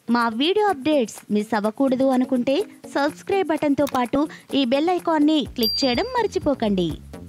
మా video updates miss అవ్వకూడదు అనుకుంటే సబ్స్క్రైబ్ బటన్తో పాటు ఈ బెల్ ఐకాన్ని క్లిక్ చేయడం మర్చిపోకండి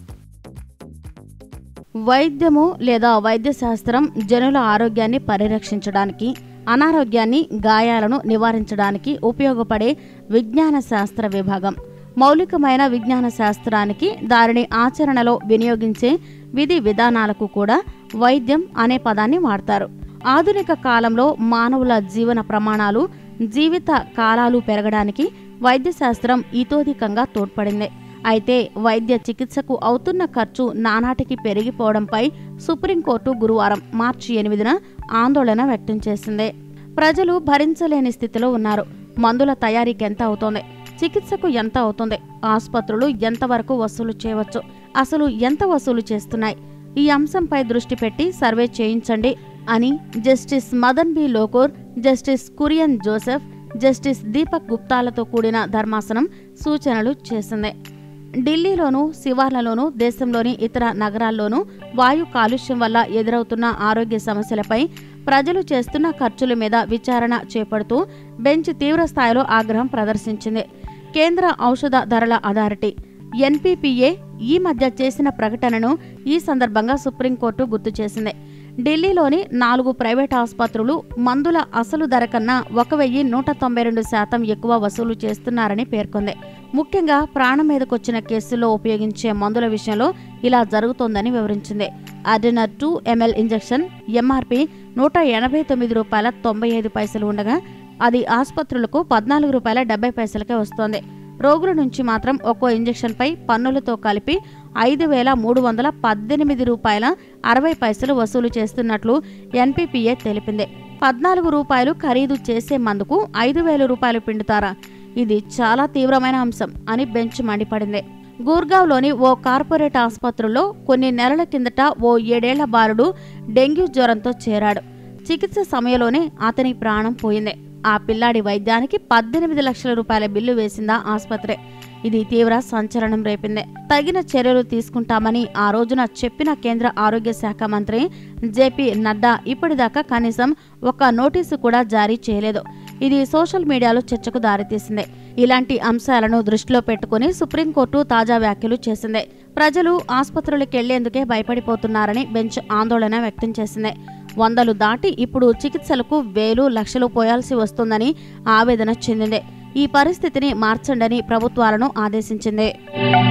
వైద్యము లేదా వైద్య శాస్త్రం జనుల ఆరోగ్యాన్ని పరిరక్షించడానికి అనారోగ్యాన్ని గాయాలను నివారించడానికి ఉపయోగపడే విజ్ఞాన శాస్త్ర విభాగం మౌలికమైన విజ్ఞాన శాస్త్రానికి దానిని ఆచరణలో వినియోగించే విధి విధానాలకు కూడా వైద్యం అనే పదాన్ని వాడతారు ఆధునిక కాలంలో మానవుల జీవన ప్రమాణాలు జీవిత కాలాలు పెరగడానికి వైద్య శాస్త్రం ఇతోధికంగా తోడ్పడింది అయితే వైద్య చికిత్సకు అవుతున్న ఖర్చు నానాటికి పెరిగిపోవడంపై సుప్రీంకోర్టు గురువారం మార్చి ఎనిమిదిన ఆందోళన వ్యక్తం చేసింది ప్రజలు భరించలేని స్థితిలో ఉన్నారు మందుల తయారీకి ఎంత అవుతోంది చికిత్సకు ఎంత అవుతుంది ఆసుపత్రులు ఎంతవరకు వసూలు చేయవచ్చు అసలు ఎంత వసూలు చేస్తున్నాయి ఈ అంశంపై దృష్టి పెట్టి సర్వే చేయించండి అని justice Madan B Lokur justice Kurian Joseph justice Deepak గుప్తాలతో కూడిన ధర్మాసనం సూచనలు చేసింది ఢిల్లీలోనూ శివార్లలోనూ దేశంలోని ఇతర నగరాల్లోనూ వాయు కాలుష్యం వల్ల ఎదురవుతున్న ఆరోగ్య సమస్యలపై ప్రజలు చేస్తున్న ఖర్చుల మీద విచారణ చేపడుతూ బెంచ్ తీవ్ర స్థాయిలో ఆగ్రహం ప్రదర్శించింది కేంద్ర ఔషధ ధరల అథారిటీ ఎన్పీపీఏ ఈ మధ్య చేసిన ప్రకటనను ఈ సందర్భంగా సుప్రీంకోర్టు గుర్తు చేసింది ఢిల్లీలోని నాలుగు ప్రైవేట్ ఆసుపత్రులు మందుల అసలు ధర కన్నా ఒక వెయ్యి నూట తొంభై రెండు శాతం ఎక్కువ వసూలు చేస్తున్నారని పేర్కొంది ముఖ్యంగా ప్రాణం మీదకొచ్చిన కేసుల్లో ఉపయోగించే మందుల విషయంలో ఇలా జరుగుతోందని వివరించింది అడినర్ టూ ఎంఎల్ ఇంజెక్షన్ ఎంఆర్పి నూట ఎనభై తొమ్మిది రూపాయల తొంభై ఐదు పైసలు ఉండగా అది ఆసుపత్రులకు పద్నాలుగు రూపాయల డెబ్బై పైసలకే వస్తోంది రోగుల నుంచి మాత్రం ఒక్కో ఇంజెక్షన్పై పన్నులతో కలిపి ఐదు వేల మూడు వందల పద్దెనిమిది రూపాయల అరవై పైసలు వసూలు చేస్తున్నట్లు ఎన్పీపీఏ తెలిపింది పద్నాలుగు రూపాయలు ఖరీదు చేసే మందుకు ఐదు వేల రూపాయలు పిండుతారా ఇది చాలా తీవ్రమైన అంశం అని బెంచ్ మండిపడింది గూర్గావ్లోని ఓ కార్పొరేట్ ఆసుపత్రిలో కొన్ని నెలల కిందట ఓ ఏడేళ్ల బాలుడు డెంగ్యూ జ్వరంతో చేరాడు చికిత్స సమయంలోనే అతని ప్రాణం పోయింది ఆ పిల్లాడి వైద్యానికి పద్దెనిమిది లక్షల రూపాయల బిల్లు వేసిందా ఆసుపత్రి ఇది తీవ్ర సంచలనం రేపింది తగిన చర్యలు తీసుకుంటామని ఆ రోజున చెప్పిన కేంద్ర ఆరోగ్య శాఖ మంత్రి జేపీ నడ్డా ఇప్పటిదాకా కనీసం ఒక్క నోటీసు కూడా జారీ చేయలేదు ఇది సోషల్ మీడియాలో చర్చకు దారితీసింది ఇలాంటి అంశాలను దృష్టిలో పెట్టుకుని సుప్రీంకోర్టు తాజా వ్యాఖ్యలు చేసింది ప్రజలు ఆసుపత్రులకు వెళ్లేందుకే భయపడిపోతున్నారని బెంచ్ ఆందోళన వ్యక్తం చేసింది వందలు దాటి ఇప్పుడు చికిత్సలకు వేలు లక్షలు పోయాల్సి వస్తుందని ఆవేదన చెందింది ఈ పరిస్థితిని మార్చండని ప్రభుత్వాలను ఆదేశించింది